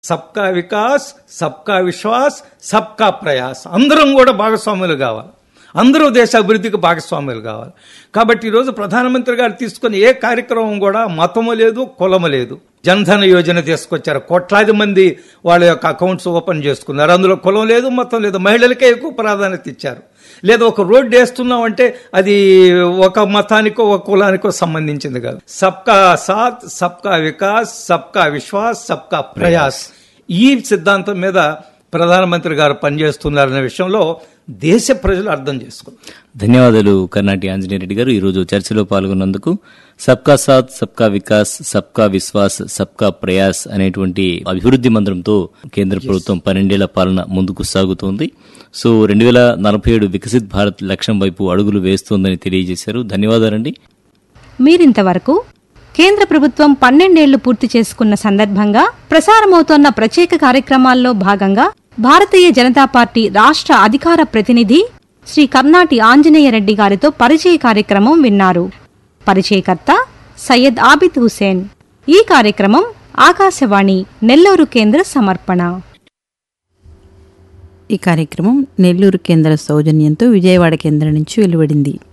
సబ్కా వికాస్ సబ్కా విశ్వాస్ సబ్కా ప్రయాస్ అందరం కూడా భాగస్వాములు కావాలి అందరూ దేశ అభివృద్ధికి భాగస్వాములు కావాలి కాబట్టి ఈరోజు ప్రధానమంత్రి గారు తీసుకున్న ఏ కార్యక్రమం కూడా మతము లేదు కులము లేదు జన్ధన యోజన తీసుకొచ్చారు కోట్లాది మంది వాళ్ళ యొక్క అకౌంట్స్ ఓపెన్ చేసుకున్నారు అందులో కులం లేదు మతం లేదు మహిళలకే ఎక్కువ ప్రాధాన్యత ఇచ్చారు లేదా ఒక రోడ్డు వేస్తున్నామంటే అది ఒక మతానికో ఒక కులానికో సంబంధించింది కాదు సబ్కా సాత్ సబ్కా వికాస్ సబ్కా విశ్వాస్ సబ్కా ప్రయాస్ ఈ సిద్ధాంతం మీద ప్రధానమంత్రి గారు పనిచేస్తున్నారనే విషయంలో దేశ ప్రజలు అర్థం చేసుకున్నారు ధన్యవాదాలు కర్ణాటి ఆంజనేయ రెడ్డి గారు ఈరోజు చర్చలో పాల్గొన్నందుకు సబ్కా సాత్ సబ్కా వికాస్ సబ్కా విశ్వాస్ సబ్కా ప్రయాస్ అనేటువంటి అభివృద్ధి మంత్రంతో కేంద్ర ప్రభుత్వం పన్నెండేళ్ల పాలన ముందుకు సాగుతోంది సో రెండు వేల నలభై ఏడు వికసిత్ భారత్ లక్ష్యం వైపు అడుగులు వేస్తోందని తెలియజేశారు ధన్యవాదాలండి మీరింతవరకు కేంద్ర ప్రభుత్వం పన్నెండేళ్లు పూర్తి చేసుకున్న సందర్భంగా ప్రసారమవుతోన్న ప్రత్యేక కార్యక్రమాల్లో భాగంగా భారతీయ జనతా పార్టీ రాష్ట్ర అధికార ప్రతినిధి శ్రీ కర్ణాటి ఆంజనేయ రెడ్డి గారితో పరిచయ కార్యక్రమం విన్నారు పరిచయకర్త సయ్యద్ ఆబిద్ హుసేన్ ఈ కార్యక్రమం ఆకాశవాణి నెల్లూరు కేంద్ర సమర్పణ ఈ కార్యక్రమం నెల్లూరు కేంద్ర సౌజన్యంతో విజయవాడ కేంద్రం నుంచి వెలువడింది